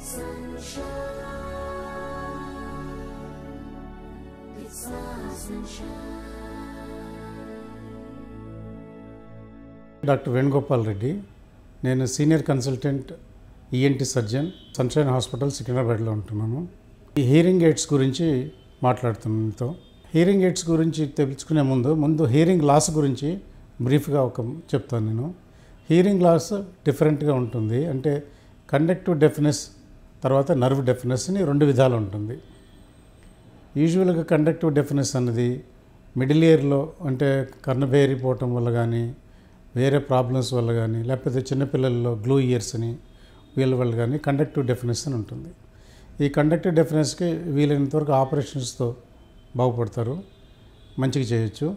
sunshine. It's our sunshine. Doctor Venugopal Reddy నేను senior consultant ENT surgeon Sunshine hospital సికింద్రాబాద్లో ఉంటున్నాను ఈ హీరింగ్ ఎయిడ్స్ గురించి మాట్లాడుతున్నాను మీతో హీరింగ్ ఎయిడ్స్ గురించి తెలుసుకునే ముందు ముందు హీరింగ్ లాస్ గురించి బ్రీఫ్గా ఒక చెప్తాను నేను హీరింగ్ లాస్ డిఫరెంట్గా ఉంటుంది అంటే కండక్టివ్ డెఫినెస్ తర్వాత నర్వ్ డెఫినెస్ అని రెండు విధాలు ఉంటుంది యూజువల్గా కండక్టివ్ డెఫినెస్ అన్నది మిడిల్ ఇయర్లో అంటే కర్ణబేరిపోవటం వల్ల కానీ వేరే ప్రాబ్లమ్స్ వల్ల కానీ లేకపోతే చిన్నపిల్లల్లో గ్లూ ఇయర్స్ అని వీళ్ళ వల్ల కానీ కండక్టివ్ డెఫినెస్ అని ఉంటుంది ఈ కండక్టివ్ డెఫినెస్కి వీలైనంతవరకు ఆపరేషన్స్తో బాగుపడతారు మంచిగా చేయొచ్చు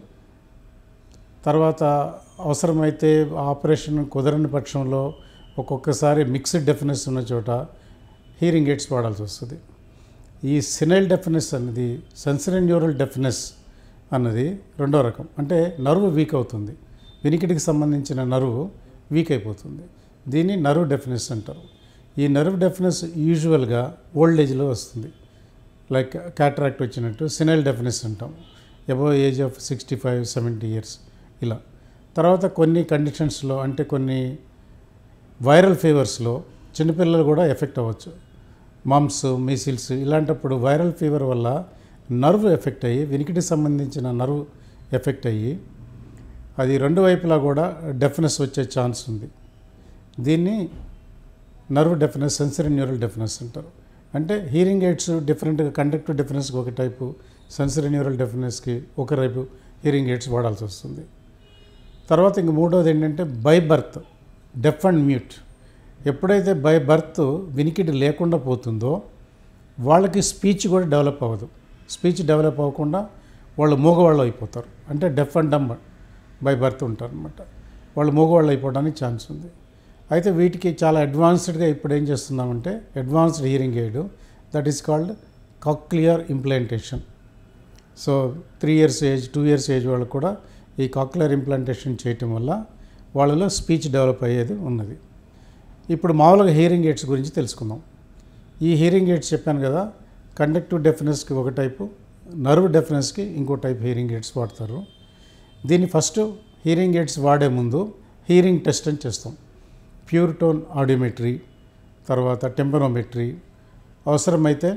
తర్వాత అవసరమైతే ఆపరేషన్ కుదరని పక్షంలో ఒక్కొక్కసారి మిక్స్డ్ డెఫినెస్ ఉన్న చోట హీరింగ్ ఎయిడ్స్ వాడాల్సి వస్తుంది ఈ సినైల్ డెఫినెస్ అనేది సెన్సరీ న్యూరల్ డెఫినెస్ అన్నది రెండో రకం అంటే నర్వ్ వీక్ అవుతుంది వినికిడికి సంబంధించిన నర్వ్ వీక్ అయిపోతుంది దీన్ని నర్వ్ డెఫినెస్ అంటారు ఈ నర్వ్ డెఫినెస్ యూజువల్గా ఓల్డ్ ఏజ్లో వస్తుంది లైక్ క్యాటరాక్ట్ వచ్చినట్టు సినైల్ డెఫినెస్ అంటాం above age of sixty five seventy years ఇలా తర్వాత కొన్ని కండిషన్స్లో అంటే కొన్ని వైరల్ ఫీవర్స్లో చిన్నపిల్లలు కూడా ఎఫెక్ట్ అవ్వచ్చు మమ్స్ మీసిల్స్ ఇలాంటప్పుడు వైరల్ ఫీవర్ వల్ల నర్వ్ ఎఫెక్ట్ అయ్యి వినికిడికి సంబంధించిన నర్వ్ ఎఫెక్ట్ అయ్యి అది రెండు వైపులా కూడా డెఫినెస్ వచ్చే ఛాన్స్ ఉంది దీన్ని nerve deafness sensory neural deafness అంటారు అంటే హీరింగ్ ఎయిడ్స్ డిఫరెంట్గా కండక్టివ్ డెఫినెస్కి ఒక టైపు సెన్సరీ న్యూరల్ డెఫినెస్కి ఒక టైపు హీరింగ్ ఎయిడ్స్ వాడాల్సి వస్తుంది తర్వాత ఇంక మూడోది ఏంటంటే by birth deaf and mute ఎప్పుడైతే బై బర్త్ వినికిడి లేకుండా పోతుందో వాళ్ళకి స్పీచ్ కూడా డెవలప్ అవ్వదు స్పీచ్ డెవలప్ అవ్వకుండా వాళ్ళు మూగవాళ్ళు అయిపోతారు అంటే deaf and dumb by birth ఉంటారు అనమాట వాళ్ళు మూగవాళ్ళు అయిపోవడానికి ఛాన్స్ ఉంది అయితే వీటికి చాలా అడ్వాన్స్డ్గా ఇప్పుడు ఏం చేస్తున్నామంటే advanced hearing aid that is called cochlear implantation so three years age two years age వాళ్ళకు కూడా ఈ కాక్లియర్ ఇంప్లాంటేషన్ చేయటం వల్ల వాళ్ళలో స్పీచ్ డెవలప్ అయ్యేది ఉన్నది ఇప్పుడు మామూలుగా హియరింగ్ ఎయిడ్స్ గురించి తెలుసుకుందాం ఈ హియరింగ్ ఎయిడ్స్ చెప్పాను కదా కండక్టివ్ డెఫినెస్కి ఒక టైపు నర్వ్ డెఫినెస్కి ఇంకో టైప్ హియరింగ్ ఎయిడ్స్ వాడతారు దీన్ని ఫస్ట్ హియరింగ్ ఎయిడ్స్ వాడే ముందు హియరింగ్ టెస్ట్ అని చేస్తాం ప్యూర్ టోన్ ఆడియోమెట్రీ తర్వాత టెంపరోమెట్రీ అవసరమైతే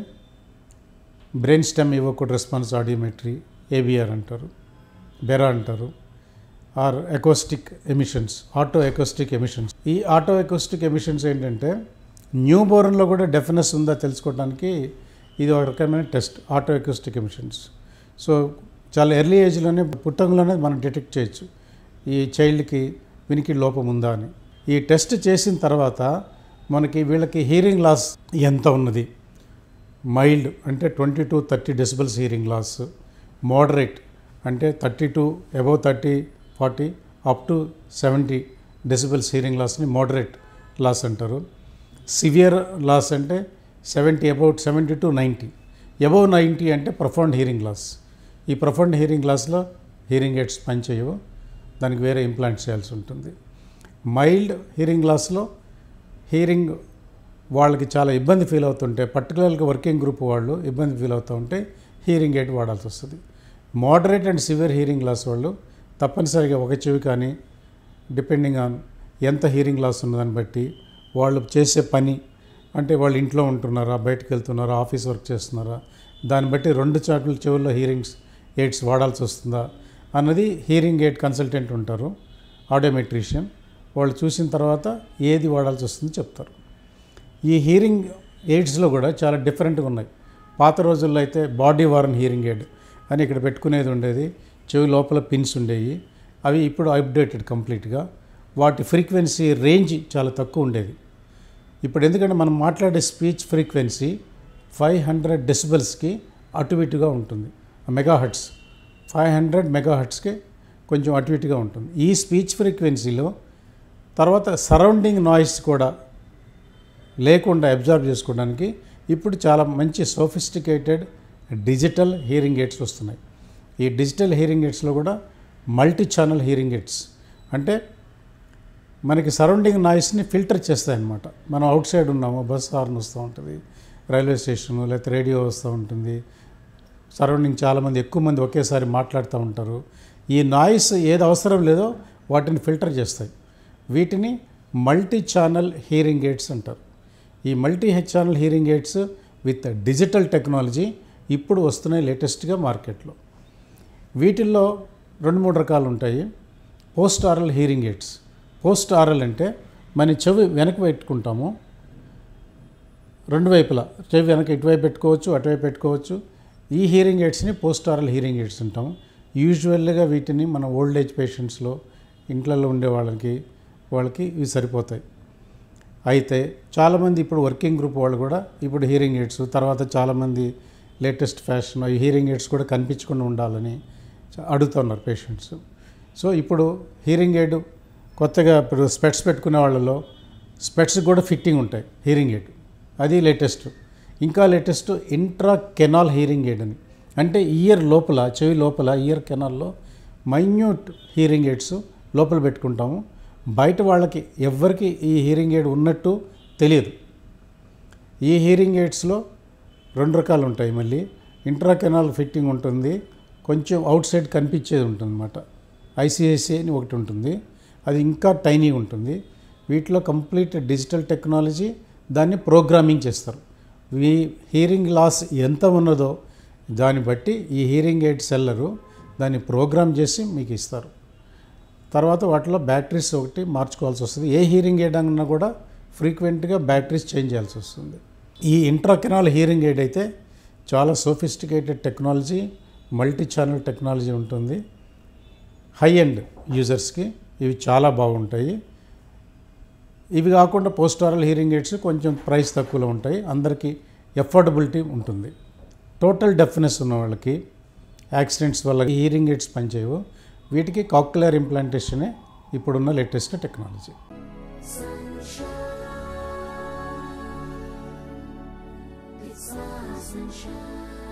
బ్రెయిన్ స్టెమ్ ఇవ్వకూడదు రెస్పాన్స్ ఆడియోమెట్రీ ఏబిఆర్ అంటారు బెరా అంటారు or acoustic emissions oto acoustic emissions ఈ ఆటో ఎకోస్టిక్ ఎమిషన్స్ ఏంటంటే న్యూ బోర్న్లో కూడా డెఫినెస్ ఉందా తెలుసుకోవడానికి ఇది ఒక రకమైన test oto acoustic emissions so చాలా ఎర్లీ ఏజ్లోనే పుట్టంలోనే మనం డిటెక్ట్ చేయొచ్చు ఈ చైల్డ్కి వినికి లోపం ఉందా అని ఈ టెస్ట్ చేసిన తర్వాత మనకి వీళ్ళకి హీరింగ్ లాస్ ఎంత ఉన్నది మైల్డ్ అంటే twenty to thirty decibels hearing loss moderate అంటే thirty to above thirty forty up to seventy decibels hearing లాస్ని మోడరేట్ లాస్ అంటారు సివియర్ లాస్ అంటే seventy about seventy to ninety above ninety అంటే profound hearing loss ఈ profound hearing లాస్లో hearing aids పనిచేయవు దానికి వేరే ఇంప్లాంట్ చేయాల్సి ఉంటుంది మైల్డ్ హీరింగ్ లాస్లో హీరింగ్ వాళ్ళకి చాలా ఇబ్బంది ఫీల్ అవుతుంటే పర్టికులర్గా వర్కింగ్ గ్రూప్ వాళ్ళు ఇబ్బంది ఫీల్ అవుతూ ఉంటే హీరింగ్ ఎయిడ్ వాడాల్సి వస్తుంది moderate and severe hearing loss వాళ్ళు తప్పనిసరిగా ఒక చెవి కానీ డిపెండింగ్ ఆన్ ఎంత హీరింగ్ లాస్ ఉన్నదాన్ని బట్టి వాళ్ళు చేసే పని అంటే వాళ్ళు ఇంట్లో ఉంటున్నారా బయటకు వెళ్తున్నారా ఆఫీస్ వర్క్ చేస్తున్నారా దాన్ని బట్టి రెండు చాకుల చెవుల్లో హీరింగ్స్ ఎయిడ్స్ వాడాల్సి వస్తుందా అన్నది హీరింగ్ ఎయిడ్ కన్సల్టెంట్ ఉంటారు ఆడియోమెట్రీషియన్ వాళ్ళు చూసిన తర్వాత ఏది వాడాల్సి వస్తుందో చెప్తారు ఈ హీరింగ్ ఎయిడ్స్లో కూడా చాలా డిఫరెంట్గా ఉన్నాయి పాత రోజుల్లో అయితే బాడీ వార్న్ హీరింగ్ ఎయిడ్ అని ఇక్కడ పెట్టుకునేది ఉండేది చెవి లోపల పిన్స్ ఉండేవి అవి ఇప్పుడు అప్డేటెడ్ కంప్లీట్గా వాటి ఫ్రీక్వెన్సీ రేంజ్ చాలా తక్కువ ఉండేది ఇప్పుడు ఎందుకంటే మనం మాట్లాడే స్పీచ్ ఫ్రీక్వెన్సీ ఫైవ్ హండ్రెడ్ డెసిబల్స్కి అటు ఇటుగా ఉంటుంది mega hertz five hundred mega హర్ట్స్కి కొంచెం అటు ఇటుగా ఉంటుంది ఈ స్పీచ్ ఫ్రీక్వెన్సీలో తర్వాత సరౌండింగ్ నాయిస్ కూడా లేకుండా అబ్జర్వ్ చేసుకోవడానికి ఇప్పుడు చాలా మంచి సోఫిస్టికేటెడ్ డిజిటల్ హీరింగ్ ఎయిడ్స్ వస్తున్నాయి ఈ డిజిటల్ హీరింగ్ ఎయిడ్స్లో కూడా మల్టీ ఛానల్ హీరింగ్ ఎయిడ్స్ అంటే మనకి సరౌండింగ్ నాయిస్ని ఫిల్టర్ చేస్తాయి అన్నమాట మనం అవుట్ సైడ్ ఉన్నాము బస్ హార్న్ వస్తూ ఉంటుంది రైల్వే స్టేషన్ లేకపోతే రేడియో వస్తూ ఉంటుంది సరౌండింగ్ చాలామంది ఎక్కువ మంది ఒకేసారి మాట్లాడుతూ ఉంటారు ఈ నాయిస్ ఏది అవసరం లేదో వాటిని ఫిల్టర్ చేస్తాయి వీటిని మల్టీ ఛానల్ హీరింగ్ ఎయిడ్స్ అంటారు ఈ multi channel hearing aids with digital technology ఇప్పుడు వస్తున్నాయి లేటెస్ట్గా మార్కెట్లో వీటిల్లో రెండు మూడు రకాలు ఉంటాయి post aural hearing aids post aural అంటే మన చెవి వెనక పెట్టుకుంటాము రెండు వైపులా చెవి వెనక ఇటువైపు పెట్టుకోవచ్చు అటువైపు పెట్టుకోవచ్చు ఈ హీరింగ్ ఎయిడ్స్ని పోస్ట్ ఆరల్ హీరింగ్ ఎయిడ్స్ అంటాము యూజువల్గా వీటిని మన ఓల్డ్ ఏజ్ పేషెంట్స్లో ఇంట్లలో ఉండే వాళ్ళకి వాళ్ళకి ఇవి సరిపోతాయి అయితే చాలామంది ఇప్పుడు వర్కింగ్ గ్రూప్ వాళ్ళు కూడా ఇప్పుడు హీరింగ్ ఎయిడ్స్ తర్వాత చాలామంది లేటెస్ట్ ఫ్యాషన్ ఈ హీరింగ్ ఎయిడ్స్ కూడా కనిపించకుండా ఉండాలని చ- అడుగుతున్నారు పేషెంట్స్ సో ఇప్పుడు హీరింగ్ ఎయిడ్ కొత్తగా ఇప్పుడు స్పెట్స్ పెట్టుకునే వాళ్ళలో స్పెట్స్ కూడా ఫిట్టింగ్ ఉంటాయి హీరింగ్ ఎయిడ్ అది లేటెస్ట్ ఇంకా latest intra canal hearing aid అని అంటే ఇయర్ లోపల చెవి లోపల ఇయర్ కెనాల్లో మైన్యూట్ హీరింగ్ ఎయిడ్స్ లోపల పెట్టుకుంటాము బయట వాళ్ళకి ఎవ్వరికి ఈ హీరింగ్ ఎయిడ్ ఉన్నట్టు తెలియదు ఈ హీరింగ్ ఎయిడ్స్లో రెండు రకాలు ఉంటాయి మళ్ళీ ఇంట్రా కెనాల్ ఫిట్టింగ్ ఉంటుంది కొంచెం అవుట్ సైడ్ కనిపించేది ఉంటుంది అనమాట ఐసిఐసి అని ఒకటి ఉంటుంది అది ఇంకా టైనీ ఉంటుంది వీటిలో కంప్లీట్ డిజిటల్ టెక్నాలజీ దాన్ని ప్రోగ్రామింగ్ చేస్తారు ఈ హీరింగ్ లాస్ ఎంత ఉన్నదో దాన్ని బట్టి ఈ హీరింగ్ ఎయిడ్ సెల్లరు దాన్ని ప్రోగ్రామ్ చేసి మీకు ఇస్తారు తర్వాత వాటిలో బ్యాటరీస్ ఒకటి మార్చుకోవాల్సి వస్తుంది ఏ హీరింగ్ ఎయిడ్ అన్నా కూడా ఫ్రీక్వెంట్గా బ్యాటరీస్ చేంజ్ చేయాల్సి వస్తుంది ఈ ఇంట్రాకెనాల్ హీరింగ్ ఎయిడ్ అయితే చాలా sophisticated technology multi channel technology ఉంటుంది హై ఎండ్ యూజర్స్కి ఇవి చాలా బాగుంటాయి ఇవి కాకుండా పోస్ట్ ఆరల్ హీరింగ్ ఎయిడ్స్ కొంచెం ప్రైస్ తక్కువలో ఉంటాయి అందరికీ ఎఫోర్డబిలిటీ ఉంటుంది టోటల్ డెఫ్నెస్ ఉన్న వాళ్ళకి యాక్సిడెంట్స్ వల్ల హీరింగ్ ఎయిడ్స్ పనిచేయవు వీటికి కాక్యులర్ ఇంప్లాంటేషనే ఇప్పుడున్న latest technology Sunshine. It's our sunshine.